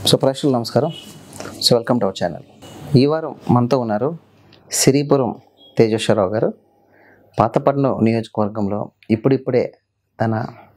So ప్రేక్షకులు నమస్కారం so welcome to our channel ఈ వారం మనతో ఉన్నారు సిరిపురం తేజేశ్వరరావు గారు పాతపట్నం నియోజకవర్గంలో ఇప్పుడిప్పుడే తన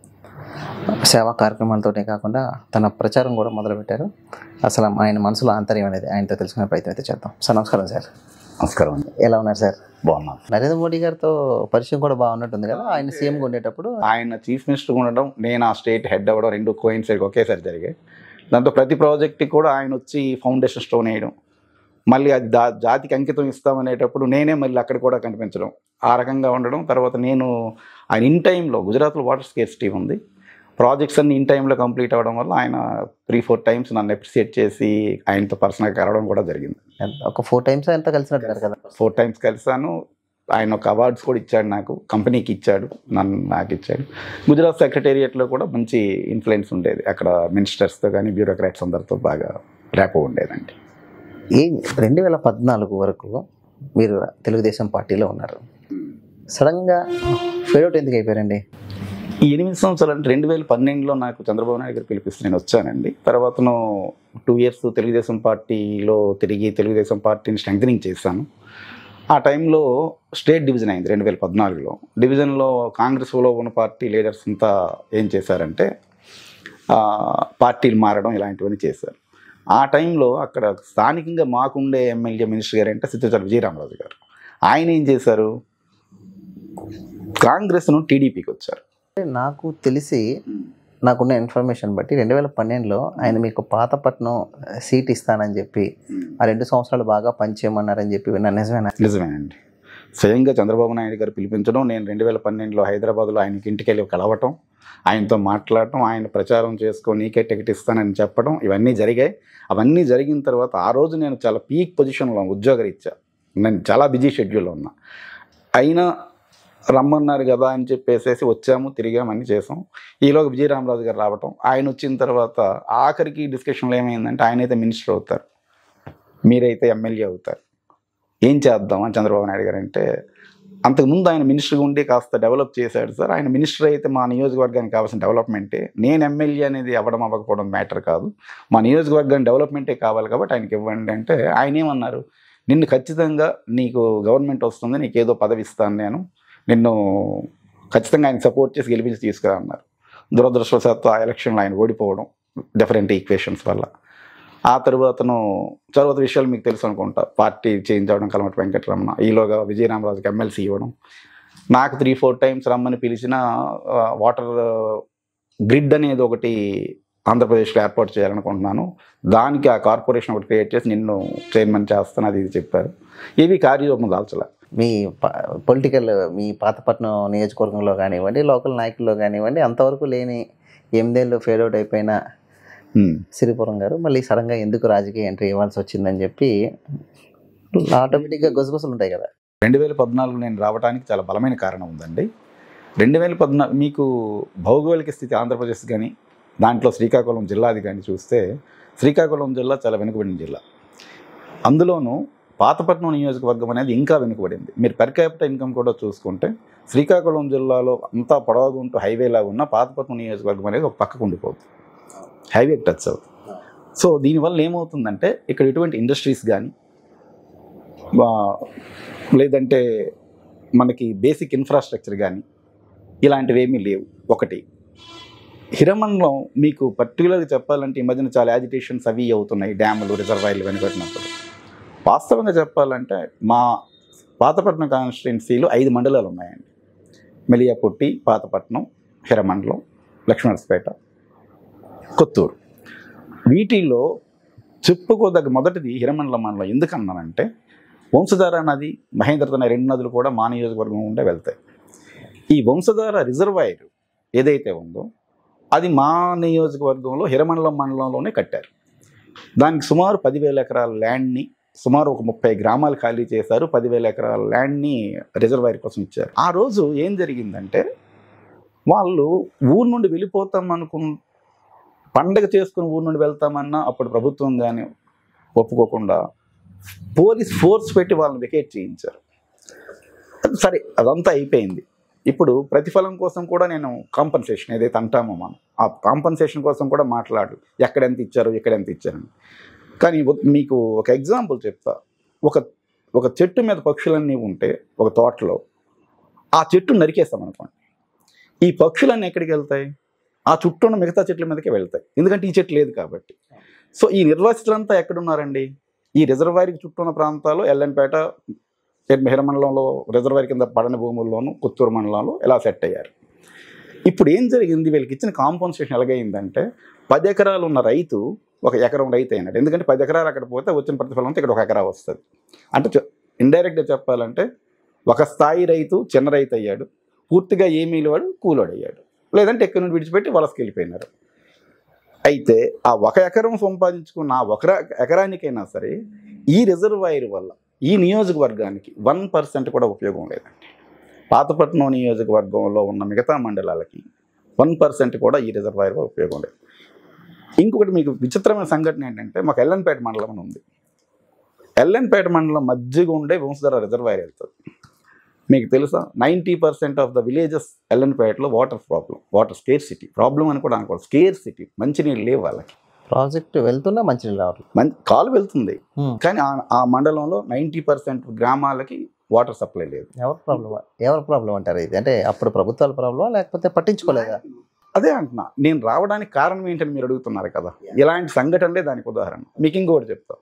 సేవా కార్యక్రమాలతోనే కాకుండా తన ప్రచారం కూడా మొదలుపెట్టారు అసలు ఆయన మనసులో ఆంతర్యం అనేది ఆయనతో తెలుసుకునే ప్రయత్నం అయితే చేద్దాం సార్ నమస్కారం సార్ నమస్కారం అండి ఎలా ఉన్నారు సార్ బాగున్నాను నరేంద్ర మోడీ గారితో పరిచయం కూడా బాగున్నట్టుంది కదా ఆయన సీఎంగా ఉండేటప్పుడు ఆయన చీఫ్ మినిస్టర్ ఉండడం నేను ఆ స్టేట్ హెడ్ అవ్వడం రెండు కోయిన్సైడ్ ఒకేసారి జరిగాయి దాంతో ప్రతి ప్రాజెక్ట్కి కూడా ఆయన వచ్చి ఫౌండేషన్ స్టోన్ వేయడం మళ్ళీ అది దా జాతికి అంకితం ఇస్తామనేటప్పుడు నేనే మళ్ళీ అక్కడ కూడా కనిపించడం ఆ రకంగా ఉండడం తర్వాత నేను ఆయన ఇన్ టైంలో గుజరాత్లో వాటర్ స్కేర్సిటీ ఉంది ప్రాజెక్ట్స్ అన్ని ఇన్ టైంలో కంప్లీట్ అవ్వడం వల్ల ఆయన త్రీ ఫోర్ టైమ్స్ నన్ను అప్రిసియేట్ చేసి ఆయనతో పర్సనల్గా కలవడం కూడా జరిగింది ఒక ఫోర్ టైమ్స్ ఎంత కలిసినట్టున్నారు కదా ఫోర్ టైమ్స్ కలిసాను ఆయన ఒక అవార్డ్స్ కూడా ఇచ్చాడు నాకు కంపెనీకి ఇచ్చాడు నన్ను నాకు ఇచ్చాడు గుజరాత్ సెక్రటేరియట్లో కూడా మంచి ఇన్ఫ్లుయెన్స్ ఉండేది అక్కడ మినిస్టర్స్తో కానీ బ్యూరోక్రాట్స్ అందరితో బాగా ర్యాపో ఉండేదండి ఈ రెండు వేల పద్నాలుగు వరకు మీరు తెలుగుదేశం పార్టీలో ఉన్నారు సడన్గా ఫేడ్ అవుట్ ఎందుకు అయిపోయారండి ఈ ఎనిమిది సంవత్సరాలు అంటే రెండు వేల పన్నెండులో నాకు చంద్రబాబు నాయుడు గారు పిలిపిస్తే నేను వచ్చానండి తర్వాతను టూ ఇయర్స్ తెలుగుదేశం పార్టీలో తిరిగి తెలుగుదేశం పార్టీని స్ట్రెంగ్ చేశాను ఆ టైంలో స్టేట్ డివిజన్ అయింది రెండు వేల పద్నాలుగులో డివిజన్లో కాంగ్రెస్లో ఉన్న పార్టీ లీడర్స్ అంతా ఏం చేశారంటే ఆ, పార్టీలు మారడం ఇలాంటివన్నీ చేశారు ఆ టైంలో అక్కడ స్థానికంగా మాకుండే ఎమ్మెల్యే మినిస్టర్ గారు అంటే సిద్ధచల విజయరామరాజు గారు ఆయన ఏం చేశారు కాంగ్రెస్ను టీడీపీకి వచ్చారు అంటే నాకు తెలిసి నాకున్న ఇన్ఫర్మేషన్ బట్టి రెండు వేల పన్నెండులో ఆయన మీకు పాతపట్నం సీట్ ఇస్తానని చెప్పి ఆ రెండు సంవత్సరాలు బాగా పనిచేయమన్నారని చెప్పి విన్నా నిజమేనా నిజమేనండి స్వయంగా చంద్రబాబు నాయుడు గారు పిలిపించడం నేను రెండు వేల పన్నెండులో హైదరాబాద్లో ఆయనకి ఇంటికి వెళ్ళి కలవటం ఆయనతో మాట్లాడటం ఆయన ప్రచారం చేసుకో నీకే టికెట్ ఇస్తానని చెప్పడం ఇవన్నీ జరిగాయి అవన్నీ జరిగిన తర్వాత ఆ రోజు నేను చాలా పీక్ పొజిషన్లో ఉద్యోగరీత్యా నేను చాలా బిజీ షెడ్యూల్లో ఉన్నా అయినా రమ్మన్నారు కదా అని చెప్పేసేసి వచ్చాము తిరిగాము అన్నీ చేసాం ఈలోగా విజయరామరాజు గారు రావటం ఆయన వచ్చిన తర్వాత ఆఖరికి డిస్కషన్లో ఏమైందంటే ఆయన అయితే మినిస్టర్ అవుతారు మీరైతే ఎమ్మెల్యే అవుతారు ఏం చేద్దాం అని చంద్రబాబు నాయుడు గారు అంటే అంతకుముందు ఆయన మినిస్టర్గా ఉండి కాస్త డెవలప్ చేశాడు సార్ ఆయన మినిస్టర్ అయితే మా నియోజకవర్గానికి కావాల్సిన డెవలప్మెంటే నేను ఎమ్మెల్యే అనేది అవ్వడం అవ్వకపోవడం మ్యాటర్ కాదు మా నియోజకవర్గానికి డెవలప్మెంటే కావాలి కాబట్టి ఆయనకి ఇవ్వండి అంటే ఆయన ఏమన్నారు నిన్ను ఖచ్చితంగా నీకు గవర్నమెంట్ వస్తుంది నీకు ఏదో పదవి ఇస్తాను నేను నిన్ను ఖచ్చితంగా ఆయన సపోర్ట్ చేసి గెలిపించి తీసుకురా అన్నారు దురదృష్టవశాత్తు ఆ ఎలక్షన్లో ఆయన ఓడిపోవడం డిఫరెంట్ ఈక్వేషన్స్ వల్ల ఆ తర్వాతను తర్వాత విషయాలు మీకు తెలుసు అనుకుంటా పార్టీ చేంజ్ అవ్వడం కలమటి వెంకటరమణ ఈలోగా విజయరామరాజుకి ఎమ్మెల్సీ ఇవ్వడం నాకు త్రీ ఫోర్ టైమ్స్ రమ్మని పిలిచిన వాటర్ గ్రిడ్ అనేది ఒకటి ఆంధ్రప్రదేశ్లో ఏర్పాటు చేయాలనుకుంటున్నాను దానికి ఆ కార్పొరేషన్ ఒకటి క్రియేట్ చేసి నిన్ను చైర్మన్ చేస్తాను అది ఇది చెప్పారు ఇవి కార్యరూపం దాల్చలే మీ పొలిటికల్ మీ పాతపట్నం నియోజకవర్గంలో కానివ్వండి లోకల్ నాయకుల్లో కానివ్వండి అంతవరకు లేని ఎనిమిదేళ్ళు ఫేడ్ అవుట్ అయిపోయిన హ్మ్. సిరిపురం గారు మళ్ళీ సడన్గా ఎందుకు రాజకీయ ఎంట్రీ ఇవ్వాల్సి వచ్చిందని చెప్పి ఆటోమేటిక్గా గుసగుసలు ఉంటాయి కదా రెండు వేల పద్నాలుగు నేను రావడానికి చాలా బలమైన కారణం ఉందండి రెండు వేల పద్నాలుగు మీకు భౌగోళిక స్థితి ఆంధ్రప్రదేశ్ కానీ దాంట్లో శ్రీకాకుళం జిల్లాది కానీ చూస్తే శ్రీకాకుళం జిల్లా చాలా వెనుకబడిన జిల్లా అందులోనూ పాతపట్నం నియోజకవర్గం అనేది ఇంకా వెనుకబడింది మీరు పెర్ క్యాపిటల్ ఇన్కమ్ కూడా చూసుకుంటే శ్రీకాకుళం జిల్లాలో అంతా పొడవుగుంటూ హైవేలా ఉన్న పాతపట్నం నియోజకవర్గం అనేది ఒక పక్కకు ఉండిపోతుంది హైవే టచ్ అవుతుంది సో దీనివల్ల ఏమవుతుందంటే ఇక్కడ ఎటువంటి ఇండస్ట్రీస్ కానీ లేదంటే మనకి బేసిక్ ఇన్ఫ్రాస్ట్రక్చర్ కానీ ఇలాంటివి ఏమీ లేవు ఒకటి హిరమన్లో మీకు పర్టికులర్గా చెప్పాలంటే ఈ మధ్యన చాలా యాజిటేషన్స్ అవి అవుతున్నాయి డ్యాములు రిజర్వాయర్లు వెనుకట్టినప్పుడు వాస్తవంగా చెప్పాలంటే మా పాతపట్నం కాన్స్టిట్యున్సీలో ఐదు మండలాలు ఉన్నాయండి మెలియాపుట్టి పాతపట్నం హిరమండలం లక్ష్మణస్పేట కొత్తూరు వీటిలో చెప్పుకోదగ్గ మొదటిది హిరమండల మండలం ఎందుకన్నానంటే వంశధార నది మహేంద్రత అనే రెండు నదులు కూడా మా నియోజకవర్గం ఉండే వెళ్తాయి ఈ వంశధార రిజర్వాయర్ ఏదైతే ఉందో అది మా నియోజకవర్గంలో హిరమండలం మండలంలోనే కట్టారు దానికి సుమారు పదివేల ఎకరాల ల్యాండ్ని సుమారు ఒక ముప్పై గ్రామాలు ఖాళీ చేశారు పదివేల ఎకరాల ల్యాండ్ని రిజర్వాయర్ కోసం ఇచ్చారు ఆ రోజు ఏం జరిగిందంటే వాళ్ళు ఊరు నుండి వెళ్ళిపోతాం అనుకు పండగ చేసుకుని ఊరు నుండి వెళ్తామన్నా అప్పుడు ప్రభుత్వం కానీ ఒప్పుకోకుండా పోలీస్ ఫోర్స్ పెట్టి వాళ్ళని వెకేట్ చేయించారు సరే అదంతా అయిపోయింది ఇప్పుడు ప్రతిఫలం కోసం కూడా నేను కాంపన్సేషన్ ఏదైతే అంటామో మనం ఆ కాంపన్సేషన్ కోసం కూడా మాట్లాడు ఎక్కడ ఎంత ఇచ్చారు ఇక్కడ ఎంత ఇచ్చారని కానీ ఉ- మీకు ఒక ఎగ్జాంపుల్ చెప్తా ఒక ఒక చెట్టు మీద పక్షులన్నీ ఉంటే ఒక తోటలో ఆ చెట్టు నరికేస్తాం అనుకోండి ఈ పక్షులన్నీ ఎక్కడికి వెళ్తాయి ఆ చుట్టూ ఉన్న మిగతా చెట్ల మీదకే వెళ్తాయి ఎందుకంటే ఈ చెట్టు లేదు కాబట్టి సో ఈ నిర్వాసితులంతా ఎక్కడున్నారండి ఈ రిజర్వాయర్కి చుట్టూ ఉన్న ప్రాంతాల్లో ఎల్లంపేట మెహర మండలంలో రిజర్వాయర్ కింద పడని భూముల్లోనూ కొత్తూరు మండలంలో ఇలా సెట్ అయ్యారు ఇప్పుడు ఏం జరిగింది వీళ్ళకి ఇచ్చిన కాంపన్సేషన్ ఎలాగైందంటే పది ఎకరాలు ఉన్న రైతు ఒక ఎకరం రైతు అయినాడు ఎందుకంటే పది ఎకరాలు అక్కడ పోతే వచ్చిన ప్రతిఫలంతో ఇక్కడ ఒక ఎకరా వస్తుంది అంటే ఇండైరెక్ట్గా చెప్పాలంటే ఒక స్థాయి రైతు చిన్న రైతు అయ్యాడు పూర్తిగా ఏమీ వాడు కూలోడు అయ్యాడు లేదంటే ఎక్కడి నుండి విడిచిపెట్టి వలసకి వెళ్ళిపోయినారు అయితే ఆ ఒక ఎకరం సంపాదించుకున్న ఆ ఒక ఎకరానికైనా సరే ఈ రిజర్వాయర్ వల్ల ఈ నియోజకవర్గానికి వన్ పర్సెంట్ కూడా ఉపయోగం లేదండి పాతపట్నం నియోజకవర్గంలో ఉన్న మిగతా మండలాలకి వన్ పర్సెంట్ కూడా ఈ రిజర్వాయర్ వల్ల ఉపయోగం లేదు ఇంకొకటి మీకు విచిత్రమైన సంఘటన ఏంటంటే మాకు ఎల్ఎన్పేట మండలం అని ఉంది ఎల్ఎన్పేట మండలం మధ్యగా ఉండే వంశధర రిజర్వాయర్ వెళ్తుంది మీకు తెలుసా ninety percent of the villages ఎల్ఎన్పేటలో water problem water scarcity problem అని కూడా అనుకోవాలి స్కేర్ సిటీ మంచినీళ్ళు లేవు వాళ్ళకి ప్రాజెక్ట్ వెళ్తున్నా మంచినీళ్ళు రావట్లేదు మంచి కాలు వెళ్తుంది Hmm. కానీ ఆ- ఆ మండలంలో నైంటీ పర్సెంట్ గ్రామాలకి వాటర్ సప్లై లేదు ఎవరి ప్రాబ్లం ఎవరి ప్రాబ్లం అంటారు ఇది అంటే అప్పుడు ప్రభుత్వాల ప్రాబ్లమా లేకపోతే పట్టించుకోలేదా అదే అంటున్నా నేను రావడానికి కారణం ఏంటని మీరు అడుగుతున్నారు కదా ఇలాంటి సంఘటనలే దానికి ఉదాహరణ మీకు ఇంకోటి చెప్తా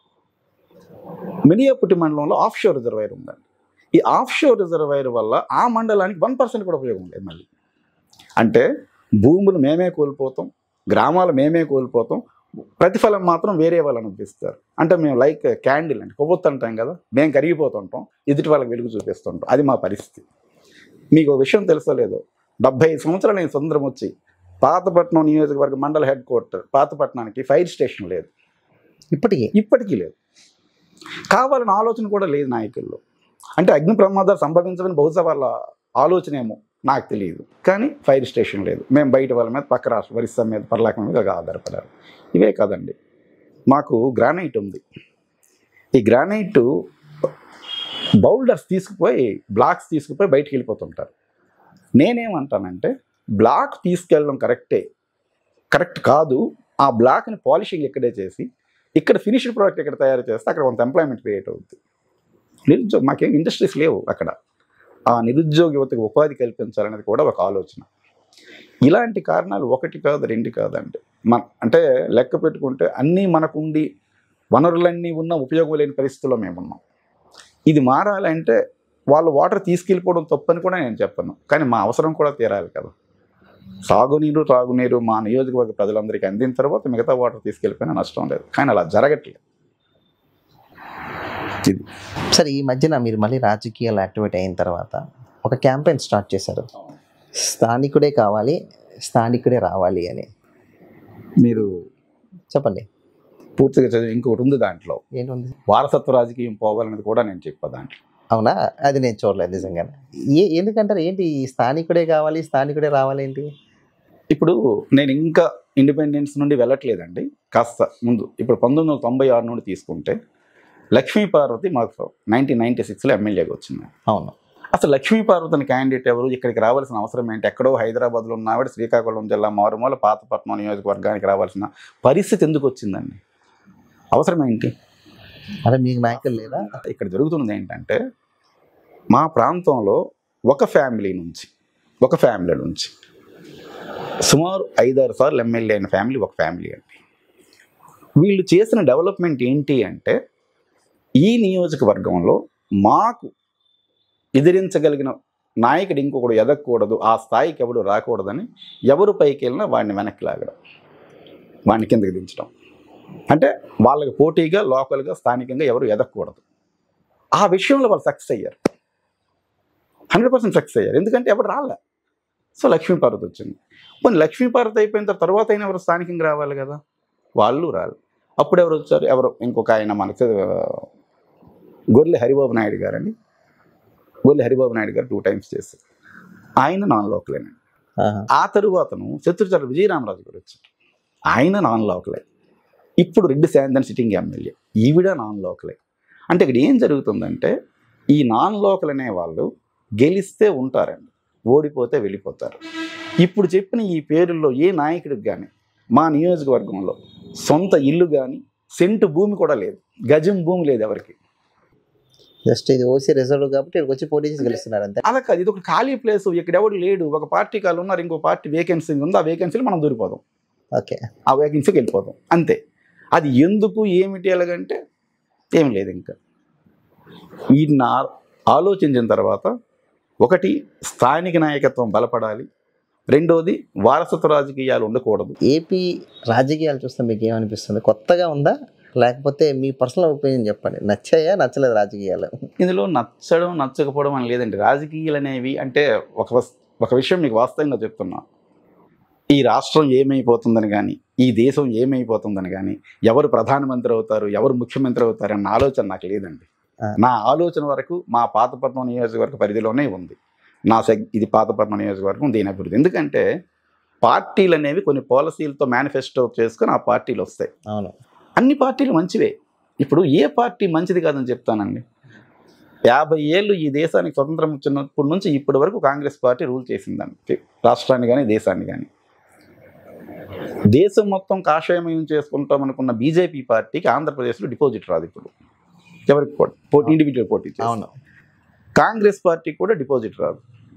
మినియాపుట్టి మండలంలో ఆఫ్ షోర్ రిజర్వాయర్ ఉందండి ఈ ఆఫ్ షోర్ రిజర్వాయర్ వల్ల ఆ మండలానికి వన్ పర్సెంట్ కూడా ఉపయోగం లేదు మళ్ళీ అంటే భూములు మేమే కోల్పోతాం గ్రామాలు మేమే కోల్పోతాం ప్రతిఫలం మాత్రం వేరే వాళ్ళని ఇస్తారు అంటే మేము లైక్ క్యాండిల్ అంటే కొవ్వొత్తు అంటాం కదా మేము కరిగిపోతుంటాం ఎదుటి వాళ్ళకి వెలుగు చూపిస్తుంటాం అది మా పరిస్థితి మీకు ఒక విషయం తెలుసో లేదో డెబ్బై ఐదు సంవత్సరాలు నేను స్వతంత్రం వచ్చి పాతపట్నం నియోజకవర్గ మండల హెడ్ క్వార్టర్ పాతపట్నానికి ఫైర్ స్టేషన్ లేదు ఇప్పటికీ ఇప్పటికీ లేదు కావాలని ఆలోచన కూడా లేదు నాయకుల్లో అంటే అగ్ని ప్రమాదాలు సంభవించమని బహుశా వాళ్ళ ఆలోచన ఏమో నాకు తెలియదు కానీ ఫైర్ స్టేషన్ లేదు మేము బయట వాళ్ళ మీద పక్క రాష్ట్ర ఒరిస్సా మీద పర్లాకం మీద ఆధారపడారు ఇవే కాదండి మాకు గ్రానైట్ ఉంది ఈ గ్రానైట్ బౌల్డర్స్ తీసుకుపోయి బ్లాక్స్ తీసుకుపోయి బయటికి వెళ్ళిపోతుంటారు నేనేమంటానంటే బ్లాక్ తీసుకెళ్ళడం కరెక్టే కరెక్ట్ కాదు ఆ బ్లాక్ని పాలిషింగ్ ఇక్కడే చేసి ఇక్కడ ఫినిష్డ్ ప్రోడక్ట్ ఇక్కడ తయారు చేస్తే అక్కడ కొంత ఎంప్లాయ్మెంట్ క్రియేట్ అవుతుంది నిరుద్యోగ మాకేం ఇండస్ట్రీస్ లేవు అక్కడ ఆ నిరుద్యోగ యువతకు ఉపాధి కల్పించాలనేది కూడా ఒక ఆలోచన ఇలాంటి కారణాలు ఒకటి కాదు రెండు కాదండి మన అంటే లెక్క పెట్టుకుంటే అన్నీ మనకుండి వనరులన్నీ ఉన్న ఉపయోగం లేని పరిస్థితుల్లో మేము ఉన్నాం ఇది మారాలంటే వాళ్ళు వాటర్ తీసుకెళ్ళిపోవడం తప్పని కూడా నేను చెప్పను కానీ మా అవసరం కూడా తీరాలి కదా సాగునీరు తాగునీరు మా నియోజకవర్గ ప్రజలందరికీ అందిన తర్వాత మిగతా వాటర్ తీసుకెళ్ళిపోయినా నష్టం లేదు కానీ అలా జరగట్లేదు ఇది సరే ఈ మధ్యన మీరు మళ్ళీ రాజకీయాలు యాక్టివేట్ అయిన తర్వాత ఒక క్యాంపెయిన్ స్టార్ట్ చేశారు స్థానికుడే కావాలి స్థానికుడే రావాలి అని మీరు చెప్పండి పూర్తిగా చదివి ఇంకొకటి ఉంది దాంట్లో ఏంటుంది వారసత్వ రాజకీయం పోవాలనేది కూడా నేను చెప్పా దాంట్లో అవునా అది నేను చూడలేదు నిజంగానే ఏ ఎందుకంటారు ఏంటి ఈ స్థానికుడే కావాలి స్థానికుడే రావాలి ఏంటి ఇప్పుడు నేను ఇంకా ఇండిపెండెన్స్ నుండి వెళ్ళట్లేదండి కాస్త ముందు ఇప్పుడు పంతొమ్మిది వందల తొంభై ఆరు నుండి తీసుకుంటే లక్ష్మీ పార్వతి మాకు నైన్టీన్ నైన్టీ సిక్స్లో ఎమ్మెల్యేగా వచ్చింది అవును అసలు లక్ష్మీ పార్వతిని క్యాండిడేట్ ఎవరు ఇక్కడికి రావాల్సిన అవసరం ఏంటి ఎక్కడో హైదరాబాద్లో ఉన్నవాడు శ్రీకాకుళం జిల్లా మారుమూల పాతపట్నం నియోజకవర్గానికి రావాల్సిన పరిస్థితి ఎందుకు వచ్చిందండి అవసరం ఏంటి అరే మీకు నాయకులు లేదా ఇక్కడ జరుగుతున్నది ఏంటంటే మా ప్రాంతంలో ఒక ఫ్యామిలీ నుంచి ఒక ఫ్యామిలీ నుంచి సుమారు ఐదారు సార్లు ఎమ్మెల్యే అయిన ఫ్యామిలీ ఒక ఫ్యామిలీ అండి వీళ్ళు చేసిన డెవలప్మెంట్ ఏంటి అంటే ఈ నియోజకవర్గంలో మాకు ఎదిరించగలిగిన నాయకుడు ఇంకొకడు ఎదగకూడదు ఆ స్థాయికి ఎవడు రాకూడదని ఎవరు పైకి వెళ్ళినా వాడిని వెనక్కి లాగడం వాడిని కిందకి దించడం అంటే వాళ్ళకి పోటీగా లోకల్గా స్థానికంగా ఎవరు ఎదగకూడదు ఆ విషయంలో వాళ్ళు సక్సెస్ అయ్యారు హండ్రెడ్ పర్సెంట్ సక్సెస్ అయ్యారు ఎందుకంటే ఎవరు రాలే సో లక్ష్మీపార్వతి వచ్చింది పోనీ లక్ష్మీపార్వతి అయిపోయిన తర్వాత అయినా ఎవరు స్థానికంగా రావాలి కదా వాళ్ళు రాలి అప్పుడు ఎవరు వచ్చారు ఎవరు ఇంకొక ఆయన మనకు గొర్రె హరిబాబు నాయుడు గారండి గొర్రె హరిబాబు నాయుడు గారు టూ టైమ్స్ చేశారు ఆయన నాన్ లోకలేనండి ఆహా. ఆ తరువాతను శత్రుచర విజయరామరాజు గారు వచ్చారు ఆయన నాన్ లోకలే ఇప్పుడు రెడ్డి శాంతన్ సిట్టింగ్ ఎమ్మెల్యే ఈవిడ నాన్ లోకలే అంటే ఇక్కడ ఏం జరుగుతుందంటే ఈ నాన్ లోకల్ అనే వాళ్ళు గెలిస్తే ఉంటారండి ఓడిపోతే వెళ్ళిపోతారు ఇప్పుడు చెప్పిన ఈ పేరుల్లో ఏ నాయకుడికి కానీ మా నియోజకవర్గంలో సొంత ఇల్లు కానీ సెంటు భూమి కూడా లేదు గజం భూమి లేదు ఎవరికి జస్ట్ ఇది ఓసీ రిజర్వ్ కాబట్టి ఇక్కడికి వచ్చి పోటీ చేసి గెలుస్తున్నారు అంతే అలా కాదు ఇది ఒక ఖాళీ ప్లేస్ ఇక్కడ ఎవడు లేడు ఒక పార్టీ కాళ్ళు ఉన్నారు ఇంకో పార్టీ వేకెన్సీ ఉంది ఆ వేకెన్సీలో మనం దూరిపోదాం ఓకే ఆ వేకెన్సీకి వెళ్ళిపోతాం అంతే అది ఎందుకు ఏమిటి ఎలాగంటే ఏం లేదు ఇంకా వీటిని ఆ- ఆలోచించిన తర్వాత ఒకటి స్థానిక నాయకత్వం బలపడాలి రెండోది వారసత్వ రాజకీయాలు ఉండకూడదు ఏపీ రాజకీయాలు చూస్తే మీకు ఏమనిపిస్తుంది కొత్తగా ఉందా లేకపోతే మీ పర్సనల్ ఒపీనియన్ చెప్పండి నచ్చాయా నచ్చలేదు రాజకీయాలు ఇందులో నచ్చడం నచ్చకపోవడం అని లేదండి రాజకీయాలు అనేవి అంటే ఒక వస్- ఒక విషయం మీకు వాస్తవంగా చెప్తున్నా ఈ రాష్ట్రం ఏమైపోతుందని కానీ ఈ దేశం ఏమైపోతుందని కానీ ఎవరు ప్రధానమంత్రి అవుతారు ఎవరు ముఖ్యమంత్రి అవుతారు అన్న ఆలోచన నాకు లేదండి ఆ. నా ఆలోచన వరకు మా పాతపట్నం నియోజకవర్గ పరిధిలోనే ఉంది నా సెగ్ ఇది పాతపట్నం నియోజకవర్గం దీని అభివృద్ధి ఎందుకంటే పార్టీలు అనేవి కొన్ని పాలసీలతో మేనిఫెస్టో చేసుకొని ఆ పార్టీలు వస్తాయి అవును అన్ని పార్టీలు మంచివే ఇప్పుడు ఏ పార్టీ మంచిది కాదని చెప్తానండి యాభై ఏళ్ళు ఈ దేశానికి స్వతంత్రం వచ్చినప్పటి నుంచి ఇప్పటి వరకు కాంగ్రెస్ పార్టీ రూల్ చేసిందండి రాష్ట్రాన్ని కానీ దేశాన్ని కానీ దేశం మొత్తం కాషాయమయం చేసుకుంటాం అనుకున్న బీజేపీ పార్టీకి ఆంధ్రప్రదేశ్లో డిపాజిట్ రాదు ఇప్పుడు ఎవరికి పోటీ పోటీ ఇండివిజువల్ పోటీ చేసి. అవును కాంగ్రెస్ పార్టీకి కూడా డిపాజిట్ రాదు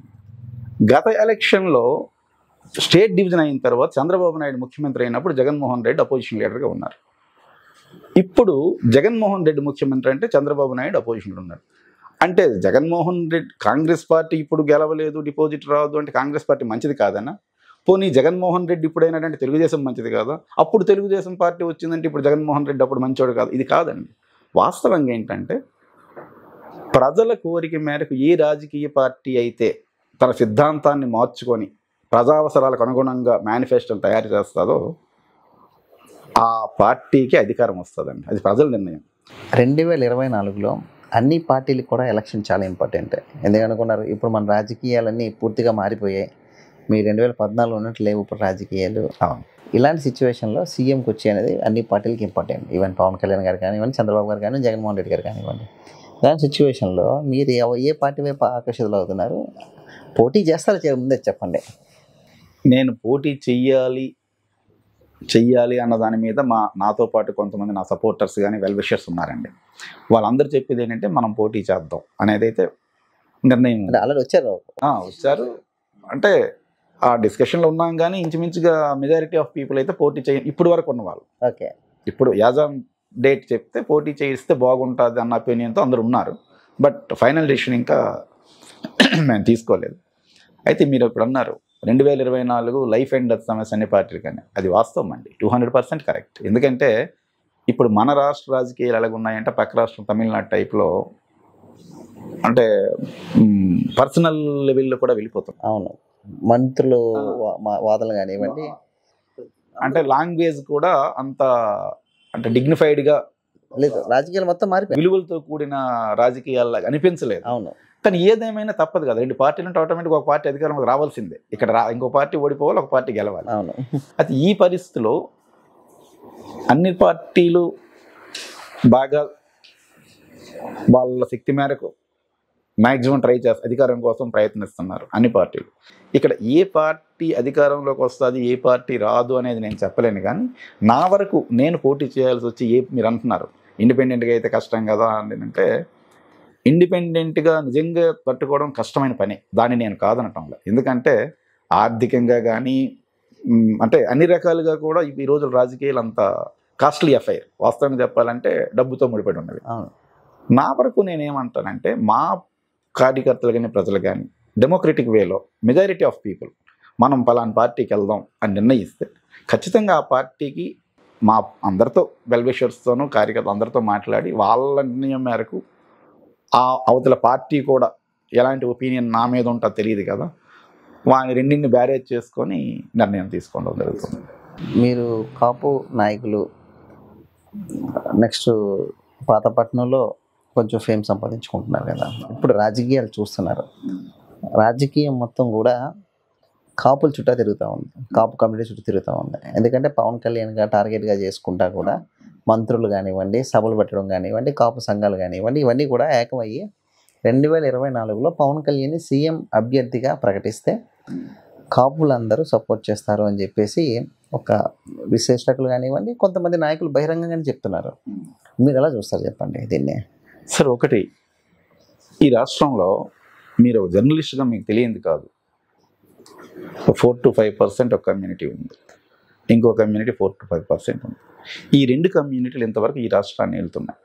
గత ఎలక్షన్లో స్టేట్ డివిజన్ అయిన తర్వాత చంద్రబాబు నాయుడు ముఖ్యమంత్రి అయినప్పుడు జగన్మోహన్ రెడ్డి అపోజిషన్ లీడర్గా ఉన్నారు ఇప్పుడు జగన్మోహన్ రెడ్డి ముఖ్యమంత్రి అంటే చంద్రబాబు నాయుడు అపోజిషన్లో ఉన్నారు అంటే జగన్మోహన్ రెడ్డి కాంగ్రెస్ పార్టీ ఇప్పుడు గెలవలేదు డిపాజిట్ రాదు అంటే కాంగ్రెస్ పార్టీ మంచిది కాదనా పోనీ జగన్మోహన్ రెడ్డి ఇప్పుడైనా అంటే తెలుగుదేశం మంచిది కాదా అప్పుడు తెలుగుదేశం పార్టీ వచ్చిందంటే ఇప్పుడు జగన్మోహన్ రెడ్డి అప్పుడు మంచోడు కాదు ఇది కాదండి వాస్తవంగా ఏంటంటే ప్రజల కోరిక మేరకు ఏ రాజకీయ పార్టీ అయితే తన సిద్ధాంతాన్ని మార్చుకొని ప్రజావసరాలకు అనుగుణంగా మేనిఫెస్టోని తయారు చేస్తుందో ఆ పార్టీకి అధికారం వస్తుందండి అది ప్రజల నిర్ణయం రెండు వేల ఇరవై నాలుగులో అన్ని పార్టీలకు కూడా ఎలక్షన్ చాలా ఇంపార్టెంట్ ఎందుకనుకున్నారు ఇప్పుడు మన రాజకీయాలన్నీ పూర్తిగా మారిపోయాయి మీ రెండు వేల పద్నాలుగు ఉన్నట్టు లేవు ఇప్పుడు రాజకీయాలు అవును. ఇలాంటి సిచ్యువేషన్లో సీఎంకి వచ్చి అనేది అన్ని పార్టీలకి ఇంపార్టెంట్ ఈవెన్ పవన్ కళ్యాణ్ గారు కానివ్వండి చంద్రబాబు గారు కానీ జగన్మోహన్ రెడ్డి గారు కానివ్వండి ఇలాంటి సిచ్యువేషన్లో మీరు ఎవ- ఏ పార్టీ వైపు ఆకర్షితులు అవుతున్నారు పోటీ చేస్తారా చేయడం ముందే చెప్పండి నేను పోటీ చెయ్యాలి చెయ్యాలి అన్న దాని మీద మా నాతో పాటు కొంతమంది నా సపోర్టర్స్ కానీ వెల్ విషర్స్ ఉన్నారండి వాళ్ళందరూ చెప్పేది ఏంటంటే మనం పోటీ చేద్దాం అనేది అయితే నిర్ణయం అంటే ఆల్రెడీ వచ్చారు ఆ, వచ్చారు అంటే ఆ డిస్కషన్లో ఉన్నాం కానీ ఇంచుమించుగా మెజారిటీ ఆఫ్ పీపుల్ అయితే పోటీ చేయ ఇప్పుడు వరకు ఉన్న వాళ్ళు ఓకే ఇప్పుడు యాజ్ ఆన్ డేట్ చెప్తే పోటీ చేయిస్తే బాగుంటుంది అన్న ఒపీనియన్తో అందరు ఉన్నారు బట్ ఫైనల్ డెసిషన్ ఇంకా మేము తీసుకోలేదు అయితే మీరు ఇప్పుడు అన్నారు రెండు వేల ఇరవై నాలుగు లైఫ్ అండ్ డెత్ సమస్య అన్ని పార్టీలు కానీ అది వాస్తవం అండి టూ హండ్రెడ్ పర్సెంట్ కరెక్ట్ ఎందుకంటే ఇప్పుడు మన రాష్ట్ర రాజకీయాలు ఎలాగ ఉన్నాయంటే పక్క రాష్ట్రం తమిళనాడు టైప్లో అంటే పర్సనల్ లెవెల్లో కూడా వెళ్ళిపోతాం అవును మంత్రులు వా- మా- వాదనలు కానివ్వండి అంటే లాంగ్వేజ్ కూడా అంత అంటే డిగ్నిఫైడ్గా లేదు రాజకీయాలు మొత్తం మారిపోయాయి విలువలతో కూడిన రాజకీయాల్లాగా అనిపించలేదు అవును కానీ ఏదేమైనా తప్పదు కదా రెండు పార్టీలు ఉంటే ఆటోమేటిక్ ఒక పార్టీ అధికారంలోకి రావాల్సిందే ఇక్కడ రా ఇంకో పార్టీ ఓడిపోవాలి ఒక పార్టీ గెలవాలి అవును అయితే ఈ పరిస్థితిలో అన్ని పార్టీలు బాగా వాళ్ళ శక్తి మేరకు మ్యాక్సిమం ట్రై చేస్తారు అధికారం కోసం ప్రయత్నిస్తున్నారు అన్ని పార్టీలు ఇక్కడ ఏ పార్టీ అధికారంలోకి వస్తుంది ఏ పార్టీ రాదు అనేది నేను చెప్పలేను కానీ నా వరకు నేను పోటీ చేయాల్సి వచ్చి ఏ మీరు అంటున్నారు ఇండిపెండెంట్గా అయితే కష్టం కదా అని అంటే ఇండిపెండెంట్గా నిజంగా తట్టుకోవడం కష్టమైన పని దాన్ని నేను కాదనటంలో ఎందుకంటే ఆర్థికంగా కానీ మ్, అంటే అన్ని రకాలుగా కూడా ఈ- ఈ రోజుల రాజకీయాలు అంత కాస్ట్లీ ఎఫ్ఐఆర్ వాస్తవంగా చెప్పాలంటే డబ్బుతో ముడిపడి ఉన్నవి అవును నా వరకు నేనేమంటానంటే మా కార్యకర్తలు కానీ ప్రజలు కానీ డెమోక్రటిక్ వేలో మెజారిటీ ఆఫ్ పీపుల్ మనం పలానా పార్టీకి వెళ్దాం అని నిర్ణయిస్తే ఖచ్చితంగా ఆ పార్టీకి మా అందరితో వెల్విషర్స్తోనూ కార్యకర్తలు అందరితో మాట్లాడి వాళ్ళ నిర్ణయం మేరకు ఆ అవతల పార్టీ కూడా ఎలాంటి ఒపీనియన్ నా మీద ఉంటుందో తెలియదు కదా వాని రెండింటిని బ్యారేజ్ చేసుకొని నిర్ణయం తీసుకోవడం జరుగుతుంది మీరు కాపు నాయకులు నెక్స్ట్ పాతపట్నంలో కొంచెం ఫేమ్ సంపాదించుకుంటున్నారు కదా ఇప్పుడు రాజకీయాలు చూస్తున్నారు రాజకీయం మొత్తం కూడా కాపుల చుట్టా తిరుగుతూ ఉంది కాపు కమ్యూనిటీ చుట్టూ తిరుగుతూ ఉంది ఎందుకంటే పవన్ కళ్యాణ్గా టార్గెట్గా చేసుకుంటా కూడా మంత్రులు కానివ్వండి సభలు పెట్టడం కానివ్వండి కాపు సంఘాలు కానివ్వండి ఇవన్నీ కూడా ఏకమయ్యి రెండు వేల ఇరవై నాలుగులో పవన్ కళ్యాణ్ సీఎం అభ్యర్థిగా ప్రకటిస్తే కాపులందరూ సపోర్ట్ చేస్తారు అని చెప్పేసి ఒక విశ్లేషకులు కానివ్వండి కొంతమంది నాయకులు బహిరంగంగానే చెప్తున్నారు మీరు ఎలా చూస్తారు చెప్పండి దీన్ని సార్ ఒకటి ఈ రాష్ట్రంలో మీరు ఒక జర్నలిస్ట్గా మీకు తెలియంది కాదు ఫోర్ టు ఫైవ్ పర్సెంట్ ఒక కమ్యూనిటీ ఉంది ఇంకో community four to five percent ఉంది ఈ రెండు కమ్యూనిటీలు ఇంతవరకు ఈ రాష్ట్రాన్ని వెళ్తున్నాయి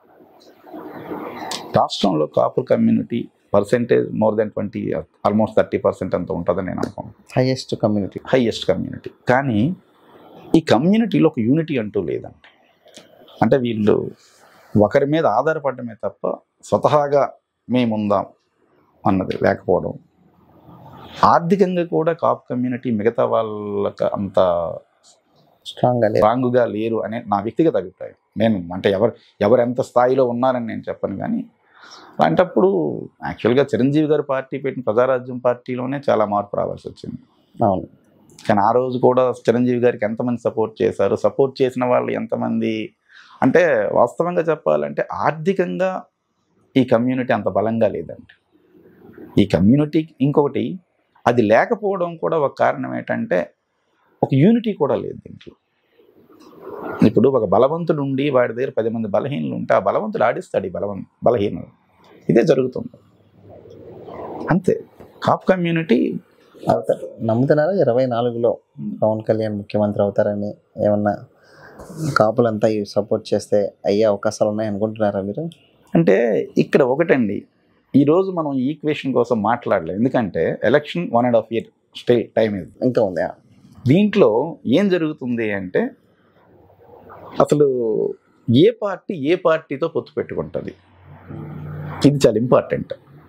రాష్ట్రంలో Kapu community percentage more than twenty almost thirty percent అంత ఉంటుందని నేను అనుకుంటున్నాను హైయెస్ట్ కమ్యూనిటీ హైయెస్ట్ కమ్యూనిటీ కానీ ఈ కమ్యూనిటీలో ఒక యూనిటీ అంటూ లేదండి అంటే వీళ్ళు ఒకరి మీద ఆధారపడమే తప్ప స్వతహాగా మేముందాం అన్నది లేకపోవడం ఆర్థికంగా కూడా కాప్ కమ్యూనిటీ మిగతా వాళ్ళకి అంత స్ట్రాంగ్గా లేదు స్ట్రాంగ్గా లేరు అనే నా వ్యక్తిగత అభిప్రాయం నేను అంటే ఎవరు ఎవరు ఎంత స్థాయిలో ఉన్నారని నేను చెప్పను కానీ అలాంటప్పుడు యాక్చువల్గా చిరంజీవి గారు పార్టీ పెట్టిన ప్రజారాజ్యం పార్టీలోనే చాలా మార్పు రావాల్సి వచ్చింది అవును కానీ ఆ రోజు కూడా చిరంజీవి గారికి ఎంతమంది సపోర్ట్ చేశారు సపోర్ట్ చేసిన వాళ్ళు ఎంతమంది అంటే వాస్తవంగా చెప్పాలంటే ఆర్థికంగా ఈ కమ్యూనిటీ అంత బలంగా లేదండి ఈ కమ్యూనిటీ ఇంకొకటి అది లేకపోవడం కూడా ఒక కారణం ఏంటంటే ఒక యూనిటీ కూడా లేదు దీంట్లో ఇప్పుడు ఒక బలవంతుడు ఉండి వాడి దగ్గర పది మంది బలహీనులు ఉంటే ఆ బలవంతుడు ఆడిస్తాడు ఈ బలవం బలహీనుడు ఇదే జరుగుతుంది అంతే కాప్ కమ్యూనిటీ అవుతారు నమ్ముతున్నారా ఇరవై నాలుగులో పవన్ కళ్యాణ్ ముఖ్యమంత్రి అవుతారని ఏమన్నా కాపులంతా సపోర్ట్ చేస్తే అయ్యే అవకాశాలు ఉన్నాయి అనుకుంటున్నారా మీరు అంటే ఇక్కడ ఒకటండి ఈరోజు మనం ఈ ఈక్వేషన్ కోసం మాట్లాడలేదు ఎందుకంటే election one and half year stay time ఇది ఇంకా ఉంది దీంట్లో ఏం జరుగుతుంది అంటే అసలు ఏ పార్టీ ఏ పార్టీతో పొత్తు పెట్టుకుంటుంది ఇది చాలా ఇంపార్టెంట్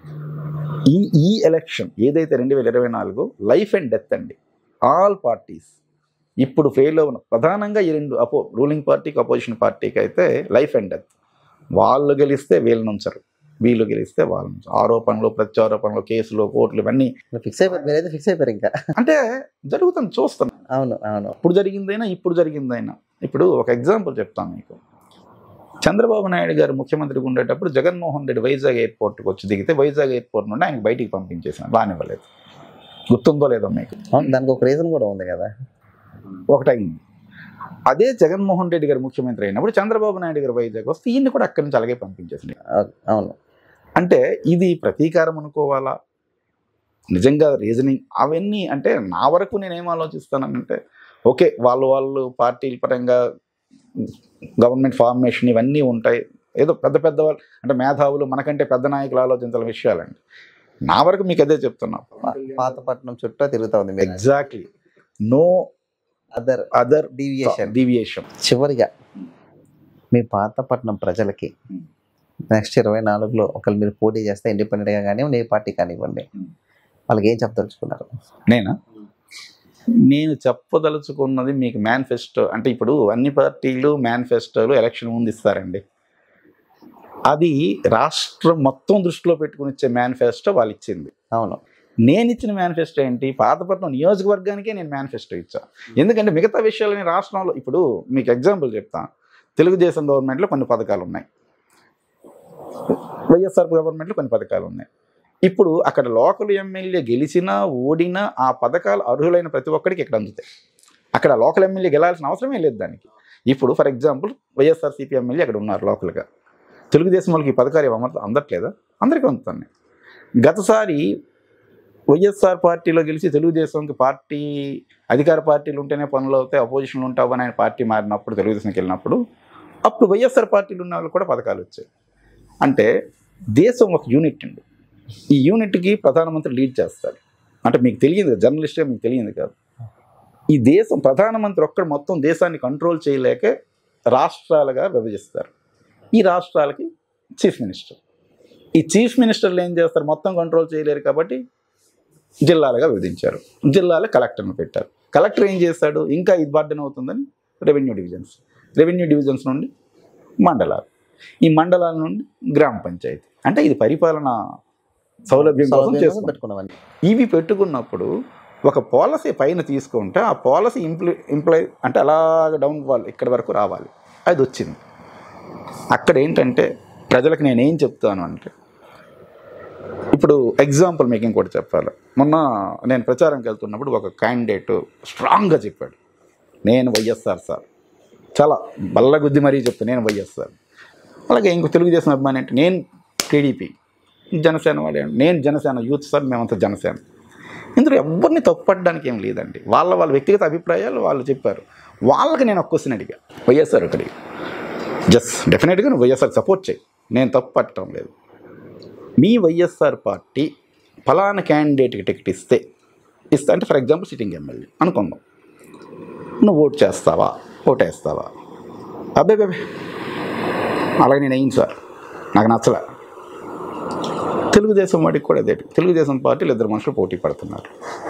ఈ ఈ ఎలక్షన్ ఏదైతే రెండు వేల ఇరవై నాలుగు లైఫ్ అండ్ డెత్ అండి ఆల్ పార్టీస్ ఇప్పుడు ఫెయిల్ అవున ప్రధానంగా ఈ రెండు అపో రూలింగ్ పార్టీకి అపోజిషన్ పార్టీకి అయితే లైఫ్ అండ్ డెత్ వాళ్ళు గెలిస్తే వీళ్ళు నుంచరు వీళ్ళు గెలిస్తే వాళ్ళు నుంచరు ఆరోపణలు ప్రత్యారోపణలు కేసులు కోర్టులు ఇవన్నీ ఫిక్స్ అయిపోయారు మీరైతే ఫిక్స్ అయిపోయారు ఇంకా అంటే జరుగుతుంది చూస్తాం అవును అవును ఇప్పుడు జరిగిందైనా ఇప్పుడు జరిగిందైనా ఇప్పుడు ఒక ఎగ్జాంపుల్ చెప్తాను మీకు చంద్రబాబు నాయుడు గారు ముఖ్యమంత్రిగా ఉండేటప్పుడు జగన్మోహన్ రెడ్డి వైజాగ్ ఎయిర్పోర్ట్కి వచ్చి దిగితే వైజాగ్ ఎయిర్పోర్ట్ నుండి ఆయన బయటికి పంపించేసిన రానివ్వలేదు గుర్తుందో లేదో మీకు అవును దానికి ఒక రీజన్ కూడా ఉంది కదా ఒకటైంది అదే జగన్మోహన్ రెడ్డి గారు ముఖ్యమంత్రి అయినప్పుడు చంద్రబాబు నాయుడు గారు వైజాగ్ వస్తే ఈయన్ని కూడా అక్కడి నుంచి అలాగే పంపించేసింది అవు- అవును అంటే ఇది ప్రతీకారం అనుకోవాలా నిజంగా రీజనింగ్ అవన్నీ అంటే నా వరకు నేను ఏం ఆలోచిస్తానంటే ఓకే వాళ్ళు వాళ్ళు పార్టీల పరంగా గవర్నమెంట్ ఫార్మేషన్ ఇవన్నీ ఉంటాయి ఏదో పెద్ద పెద్ద వాళ్ళు అంటే మేధావులు మనకంటే పెద్ద నాయకులు ఆలోచించాల విషయాలండి నా వరకు మీకు అదే చెప్తున్నా పా- పాతపట్నం చుట్టూ తిరుగుతా ఉంది మీరు exactly no other other deviation deviation చివరిగా మీ పాతపట్నం ప్రజలకి నెక్స్ట్ ఇరవై నాలుగులో ఒకళ్ళు మీరు పోటీ చేస్తే ఇండిపెండెంట్గా కానివ్వండి ఏ పార్టీ కానివ్వండి వాళ్ళకి ఏం చెప్పదలుచుకున్నారు నేనా నేను చెప్పదలుచుకున్నది మీకు మేనిఫెస్టో అంటే ఇప్పుడు అన్ని పార్టీలు మేనిఫెస్టోలు ఎలక్షన్ ముందు ఇస్తారండి అది రాష్ట్రం మొత్తం దృష్టిలో పెట్టుకుని ఇచ్చే మేనిఫెస్టో వాళ్ళు ఇచ్చింది అవును నేను ఇచ్చిన మేనిఫెస్టో ఏంటి పాతపట్నం నియోజకవర్గానికే నేను మేనిఫెస్టో ఇచ్చా ఎందుకంటే మిగతా విషయాలని రాష్ట్రంలో ఇప్పుడు మీకు ఎగ్జాంపుల్ చెప్తా తెలుగుదేశం గవర్నమెంట్లో కొన్ని పథకాలు ఉన్నాయి వైఎస్ఆర్ గవర్నమెంట్లో కొన్ని పథకాలు ఉన్నాయి ఇప్పుడు అక్కడ లోకల్ ఎమ్మెల్యే గెలిచినా ఓడినా ఆ పథకాలు అర్హులైన ప్రతి ఒక్కరికి ఇక్కడ అందుతాయి అక్కడ లోకల్ ఎమ్మెల్యే గెలాల్సిన అవసరమే లేదు దానికి ఇప్పుడు ఫర్ ఎగ్జాంపుల్ వైఎస్ఆర్సీపీ ఎమ్మెల్యే అక్కడ ఉన్నారు లోకల్గా తెలుగుదేశం వాళ్ళకి ఈ పథకాలు ఏమో అందట్లేదా అందరికీ అందుతున్నాయి గతసారి వైఎస్ఆర్ పార్టీలో గెలిచి తెలుగుదేశంకి పార్టీ అధికార పార్టీలు ఉంటేనే పనులు అవుతాయి అపోజిషన్లు ఉంటావని ఆయన పార్టీ మారినప్పుడు తెలుగుదేశంకి వెళ్ళినప్పుడు అప్పుడు వైఎస్ఆర్ పార్టీలు ఉన్న వాళ్ళు కూడా పథకాలు వచ్చాయి అంటే దేశం ఒక యూనిట్ అండి ఈ యూనిట్కి ప్రధానమంత్రి లీడ్ చేస్తాడు అంటే మీకు తెలియదు కదా జర్నలిస్ట్గా మీకు తెలియదు కాదు ఈ దేశం ప్రధానమంత్రి ఒక్కడు మొత్తం దేశాన్ని కంట్రోల్ చేయలేక రాష్ట్రాలుగా విభజిస్తారు ఈ రాష్ట్రాలకి చీఫ్ మినిస్టర్ ఈ చీఫ్ మినిస్టర్లు ఏం చేస్తారు మొత్తం కంట్రోల్ చేయలేరు కాబట్టి జిల్లాలుగా విభజించారు జిల్లాలో కలెక్టర్ని పెట్టారు కలెక్టర్ ఏం చేస్తాడు ఇంకా ఇది బర్డెన్ అవుతుందని రెవెన్యూ డివిజన్స్ రెవెన్యూ డివిజన్స్ నుండి మండలాలు ఈ మండలాల నుండి గ్రామ పంచాయతీ అంటే ఇది పరిపాలన సౌలభ్యం కోసం సౌలభ్యం చేసుకుంటారు పెట్టుకున్నామని ఇవి పెట్టుకున్నప్పుడు ఒక పాలసీ పైన తీసుకుంటే ఆ పాలసీ ఇంప్లి ఇంప్లై అంటే అలాగ డౌన్ వాళ్ళు ఇక్కడి వరకు రావాలి అది వచ్చింది అక్కడ ఏంటంటే ప్రజలకు నేనేం చెప్తాను అంటే ఇప్పుడు ఎగ్జాంపుల్ మీకు ఇంకోటి చెప్పాలి మొన్న నేను ప్రచారంకి వెళ్తున్నప్పుడు ఒక క్యాండిడేట్ స్ట్రాంగ్గా చెప్పాడు నేను వైఎస్ఆర్ సార్ చాలా బల్లగుద్ది మరీ చెప్తా నేను వైఎస్ఆర్ అలాగే ఇంకో తెలుగుదేశం అభిమాని అంటే నేను టీడీపీ జనసేన వాడే నేను జనసేన యూత్ సార్ మేమంతా జనసేన ఇందులో ఎవరిని తప్పుపడడానికి ఏం లేదండి వాళ్ళ వాళ్ళ వ్యక్తిగత అభిప్రాయాలు వాళ్ళు చెప్పారు వాళ్ళకి నేను ఒక క్వశ్చన్ అడిగా వైఎస్ఆర్ ఒకటి జస్ట్ డెఫినెట్గా నువ్వు వైఎస్ఆర్ సపోర్ట్ చేయి నేను తప్పు పట్టడం లేదు మీ వైఎస్ఆర్ పార్టీ ఫలానా క్యాండిడేట్కి టికెట్ ఇస్తే ఇస్తే అంటే ఫర్ ఎగ్జాంపుల్ సిట్టింగ్ ఎమ్మెల్యే అనుకుందాం నువ్వు ఓట్ చేస్తావా ఓటేస్తావా అబ్బే బేబే అలాగే నేను అయింది సార్ నాకు నచ్చలే తెలుగుదేశం వాడికి కూడా అదే తెలుగుదేశం పార్టీలు ఇద్దరు మనుషులు పోటీ పడుతున్నారు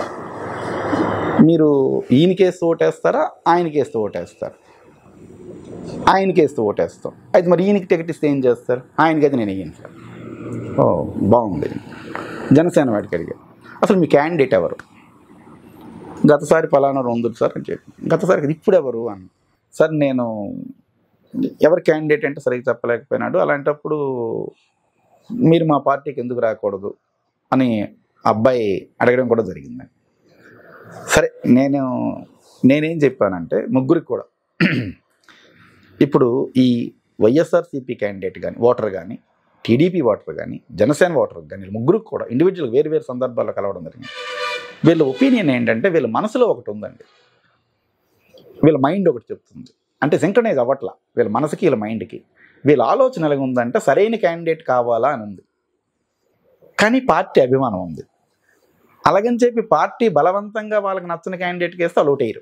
మీరు ఈయనకేస్తూ ఓటేస్తారా ఆయనకేస్తూ ఓటేస్తారు ఆయనకేస్తూ ఓటేస్తాం అయితే మరి ఈయనకి టికెట్ ఇస్తే ఏం చేస్తారు ఆయనకైతే నేను వేయను సార్ ఓ బాగుంది జనసేన వాడికి అడిగా అసలు మీ క్యాండిడేట్ ఎవరు గతసారి పలానా ఉంది సార్ అని చెప్పి గతసారి ఇప్పుడు ఎవరు అని సార్ నేను ఎవరి క్యాండిడేట్ అంటే సరిగ్గా చెప్పలేకపోయినాడు అలాంటప్పుడు మీరు మా పార్టీకి ఎందుకు రాకూడదు అని అబ్బాయి అడగడం కూడా జరిగింది సరే నేను నేనేం చెప్పానంటే ముగ్గురికి కూడా ఇప్పుడు ఈ వైఎస్ఆర్సీపీ క్యాండిడేట్ కానీ ఓటర్ కానీ టీడీపీ ఓటర్ కానీ జనసేన ఓటర్ కానీ ముగ్గురికి కూడా ఇండివిజువల్ వేరు వేరు సందర్భాల్లో కలవడం జరిగింది వీళ్ళ ఒపీనియన్ ఏంటంటే వీళ్ళ మనసులో ఒకటి ఉందండి వీళ్ళ మైండ్ ఒకటి చెప్తుంది అంటే సింక్రనైజ్ అవ్వట్లా వీళ్ళ మనసుకి వీళ్ళ మైండ్కి వీళ్ళ ఆలోచన ఎలాగ ఉందంటే సరైన క్యాండిడేట్ కావాలా అని ఉంది కానీ పార్టీ అభిమానం ఉంది అలాగని చెప్పి పార్టీ బలవంతంగా వాళ్ళకి నచ్చిన క్యాండిడేట్కి వేస్తే వాళ్ళు ఓటేయరు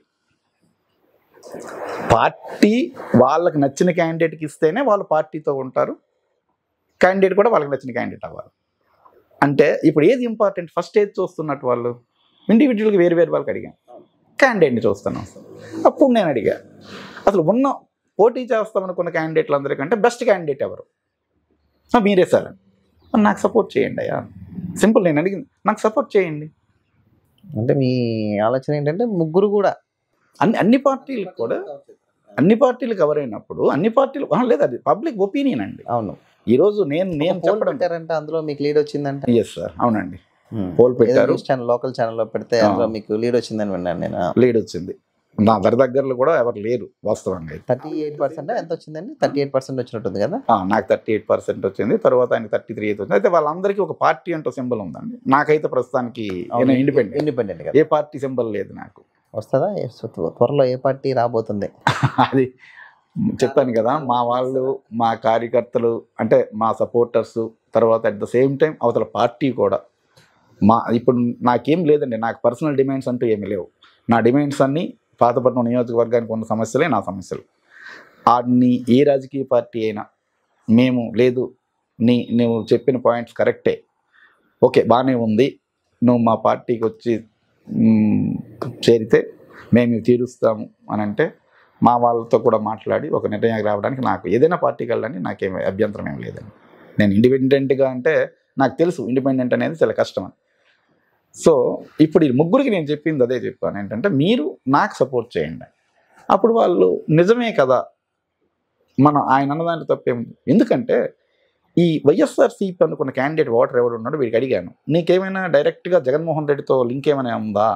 పార్టీ వాళ్ళకి నచ్చిన క్యాండిడేట్కి ఇస్తేనే వాళ్ళు పార్టీతో ఉంటారు క్యాండిడేట్ కూడా వాళ్ళకి నచ్చిన క్యాండిడేట్ అవ్వాలి అంటే ఇప్పుడు ఏది ఇంపార్టెంట్ ఫస్ట్ ఏది చూస్తున్నట్టు వాళ్ళు ఇండివిజువల్గా వేరు వేరు వాళ్ళకి అడిగాను క్యాండిడేట్ని చూస్తున్నాం అప్పుడు నేను అడిగా అసలు ఉన్న పోటీ చేస్తామనుకున్న క్యాండిడేట్లు అందరికంటే బెస్ట్ క్యాండిడేట్ ఎవరు ఆ, మీరే సార్ మరి నాకు సపోర్ట్ చేయండి అయ్యా సింపుల్ నేను అడిగింది నాకు సపోర్ట్ చేయండి అంటే మీ ఆలోచన ఏంటంటే ముగ్గురు కూడా అన్ని అన్ని పార్టీలకు కూడా అన్ని పార్టీలు కవర్ అయినప్పుడు అన్ని పార్టీలు ఆ, లేదు అది పబ్లిక్ ఒపీనియన్ అండి అవును ఈరోజు నేను నేను పోల్ చెప్పడం పెట్టారంటే అందులో మీకు లీడ్ వచ్చిందంటే ఎస్ సార్ అవునండి పోల్ పెట్టారు న్యూస్ ఛానల్ లోకల్ ఛానల్లో పెడితే ఆ. అందులో మీకు లీడ్ వచ్చిందని విన్నాను నేను లీడ్ వచ్చింది నా దరి దగ్గరలో కూడా ఎవరు లేరు వాస్తవంగా అయితే థర్టీ ఎయిట్ పర్సెంట్ ఎంత వచ్చిందండి థర్టీ ఎయిట్ పర్సెంట్ వచ్చినట్టుంది కదా ఆ, నాకు థర్టీ ఎయిట్ పర్సెంట్ వచ్చింది తర్వాత ఆయన థర్టీ త్రీ ఎయిట్ వచ్చింది అయితే వాళ్ళందరికీ ఒక పార్టీ అంటూ సింబల్ ఉందండి నాకైతే ప్రస్తుతానికి నేను ఇండిపెండెంట్ ఇండిపెండెంట్ కదా ఏ పార్టీ సింబల్ లేదు నాకు వస్తుందా ఏ- త్వ- త్వరలో ఏ పార్టీ రాబోతుంది అది చెప్పాను కదా మా వాళ్ళు మా కార్యకర్తలు అంటే మా సపోర్టర్స్ తర్వాత అట్ ద సేమ్ టైం అవతల పార్టీ కూడా మా ఇప్పుడు నాకేం లేదండి నాకు పర్సనల్ డిమాండ్స్ అంటూ ఏమీ లేవు నా డిమాండ్స్ అన్నీ పాతపట్నం నియోజకవర్గానికి ఉన్న సమస్యలే నా సమస్యలు ఆడిని ఏ రాజకీయ పార్టీ అయినా మేము లేదు నీ నువ్వు చెప్పిన పాయింట్స్ కరెక్టే ఓకే బాగానే ఉంది నువ్వు మా పార్టీకి వచ్చి మ్, చేరితే మేము ఇవి తీరుస్తాము అని అంటే మా వాళ్ళతో కూడా మాట్లాడి ఒక నిర్ణయానికి రావడానికి నాకు ఏదైనా పార్టీకి వెళ్ళడానికి నాకేం అభ్యంతరం ఏం లేదండి నేను ఇండిపెండెంట్గా అంటే నాకు తెలుసు ఇండిపెండెంట్ అనేది చాలా కష్టం అని సో ఇప్పుడు ఈ ముగ్గురికి నేను చెప్పింది అదే చెప్పాను ఏంటంటే మీరు నాకు సపోర్ట్ చేయండి అప్పుడు వాళ్ళు నిజమే కదా మనం ఆయన అన్నదాంట్లో తప్పేం ఎందుకంటే ఈ వైఎస్ఆర్సీపీ అనుకున్న క్యాండిడేట్ ఓటర్ ఎవరు ఉన్నాడో వీడికి అడిగాను నీకేమైనా డైరెక్ట్గా జగన్మోహన్ రెడ్డితో లింక్ ఏమైనా ఉందా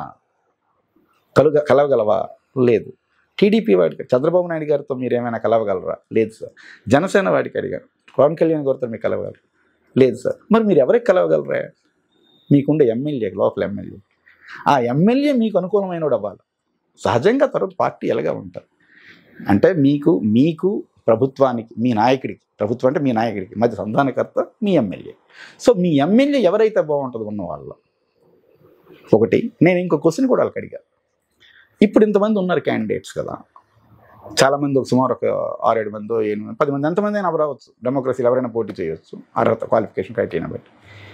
కలుగ కలవగలవా లేదు టీడీపీ వాడికి చంద్రబాబు నాయుడు గారితో మీరు ఏమైనా కలవగలరా లేదు సార్ జనసేన వాడికి అడిగారు పవన్ కళ్యాణ్ గారితో మీరు కలవగలరు లేదు సార్ మరి మీరు ఎవరికి కలవగలరా మీకుండే ఎమ్మెల్యే లోకల్ ఎమ్మెల్యే ఆ ఎమ్మెల్యే మీకు అనుకూలమైన వాడు అవ్వాలి సహజంగా తర్వాత పార్టీ ఎలాగా ఉంటారు అంటే మీకు మీకు ప్రభుత్వానికి మీ నాయకుడికి ప్రభుత్వం అంటే మీ నాయకుడికి మధ్య సంధానకర్త మీ ఎమ్మెల్యే సో మీ ఎమ్మెల్యే ఎవరైతే బాగుంటుందో ఉన్న వాళ్ళు ఒకటి నేను ఇంకో క్వశ్చన్ కూడా వాళ్ళకి అడిగా ఇప్పుడు ఇంతమంది ఉన్నారు క్యాండిడేట్స్ కదా చాలామంది ఒక సుమారు ఒక ఆరేడు మంది ఏడు మంది పది మంది ఎంతమంది అయినా రావచ్చు డెమోక్రసీలో ఎవరైనా పోటీ చేయొచ్చు అర్హత క్వాలిఫికేషన్ క్రైటీరియా బట్టి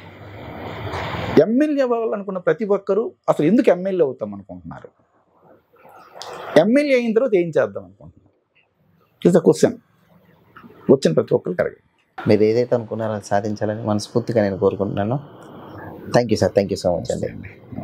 ఎమ్మెల్యే అవ్వాలనుకున్న ప్రతి ఒక్కరూ అసలు ఎందుకు ఎమ్మెల్యే అవుతాం అనుకుంటున్నారు ఎమ్మెల్యే అయిన తర్వాత ఏం చేద్దాం అనుకుంటున్నారు ఇస్ ద క్వశ్చన్ వచ్చిన ప్రతి ఒక్కరికి అడగండి మీరు ఏదైతే అనుకున్నారో అది సాధించాలని మనస్ఫూర్తిగా నేను కోరుకుంటున్నాను thank you sir thank you so much అండి అండి